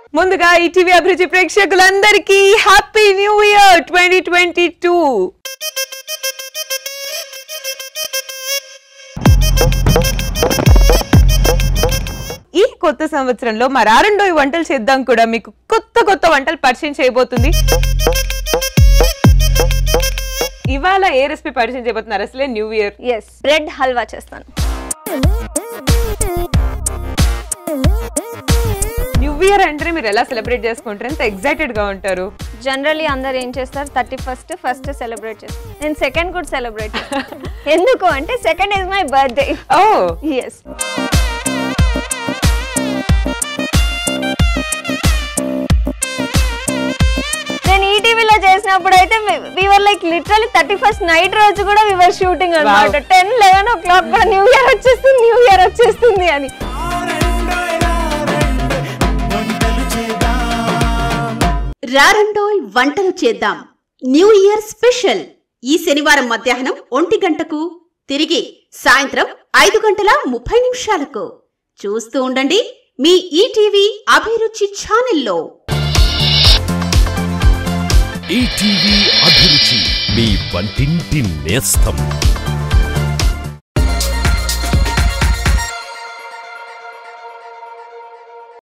ముందుగా ఈటీవీ అభిరుచి ప్రేక్షకులందరికీ happy new year twenty twenty two ఈ కొత్త సంవత్సరంలో మరారెండో ఈ వంటలు చేద్దాం కూడా మీకు కొత్త కొత్త వంటలు పరిచయం చేయబోతుంది ఇవాళ ఏ రెసిపీ పరిచయం చేయబోతున్నారు అసలే న్యూ ఇయర్ ఎస్ బ్రెడ్ హల్వా చేస్తాను న్యూ ఇయర్ అంటే మీరు ఎలా సెలబ్రేట్ చేసుకుంటారు ఎంత ఎక్సైటెడ్ గా ఉంటారు జనరలీ అందరు ఏం చేస్తారు థర్టీ ఫస్ట్ ఫస్ట్ సెలబ్రేట్ చేస్తారు నేను సెకండ్ కూడా సెలబ్రేట్ చేస్తాను ఎందుకు అంటే సెకండ్ ఇస్ మై బర్త్డే ఓ ఎస్ నేను ఈ టీవీలో చేసినప్పుడు అయితే we were like literally thirty first night రోజు కూడా వీవర్ షూటింగ్ అనమాట ten eleven o'clock new year వచ్చేస్తుంది న్యూ ఇయర్ వచ్చేస్తుంది అని రారండోయ్ వంటలు చేద్దాం న్యూ ఇయర్ స్పెషల్ ఈ శనివారం మధ్యాహ్నం ఒంటి గంటకు తిరిగి సాయంత్రం ఐదు గంటల ముప్పై నిమిషాలకు చూస్తూ ఉండండి మీ ఈటీవీ అభిరుచి ఛానల్లో ఈటీవీ అభిరుచి మీ వంటింటి నేస్తం